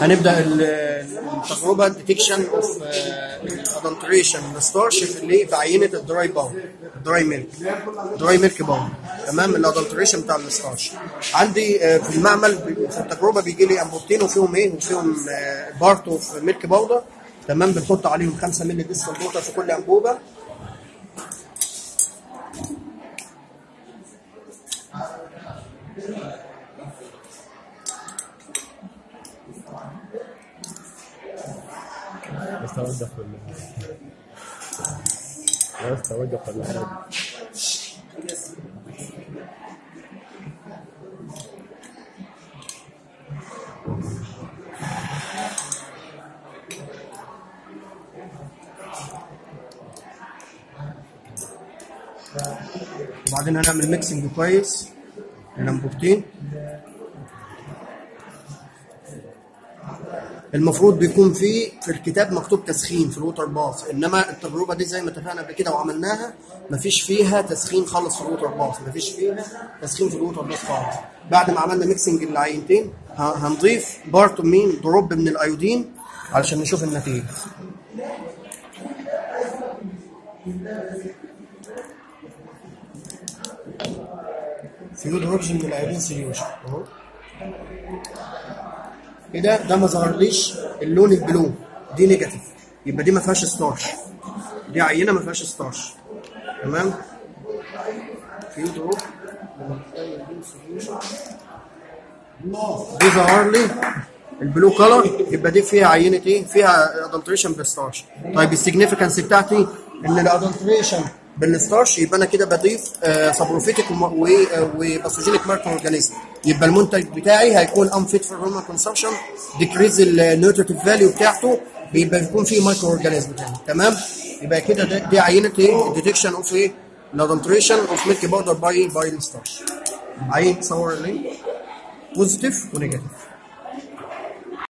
هنبدا ال- التجربه ديتكشن اوف ادلتريشن الستارش في اللي في عينه الدراي باود الدراي ميلك دراي ميلك باود تمام الادلتريشن بتاع الستارش عندي آه، في المعمل بي- في التجربه بيجي لي انبوبتين وفيهم ايه وفيهم بارت اوف ميلك باودر تمام بنحط عليهم 5 مللي ديستال ووتر في كل انبوبه بس توقف ولا بس توقف ولا حاجة وبعدين هنعمل ميكسنج كويس الانبوبتين المفروض بيكون في في الكتاب مكتوب تسخين في الووتر باث انما التجربه دي زي ما اتفقنا قبل كده وعملناها مفيش فيها تسخين خالص في الووتر باث مفيش فيها تسخين في الووتر باث خالص بعد ما عملنا ميكسنج العينتين ه- هنضيف بارت مين دروب من الايودين علشان نشوف النتيجه فيو دروبز من الايودين سوليوشن اهو كده ده ما ظهرليش اللون البلو دي نيجاتيف يبقى دي ما فيهاش ستارش دي عينه ما فيهاش ستارش تمام فيو دروب دي ظهر لي البلو كلر يبقى دي فيها عينه ايه؟ فيها ادلتريشن بالستارش طيب السيجنيفيكانس بتاعتي ان الادلتريشن بالستارش يبقى انا كده بضيف سبروفيتك وباثوجينيك مارك اورجانيزم يبقى المنتج بتاعي هيكون انفيت فور هيومن كونسبشن ديكريز النيوتريتيف فاليو بتاعته بيبقى يكون فيه مايكرو اورجانيزم تاني تمام يبقى كده ده- دي عينه ايه؟ ديتكشن اوف ايه؟ الادلتريشن اوف ميلك باودر باي باي الستارش عين صور لي بوزيتيف ونيجاتيف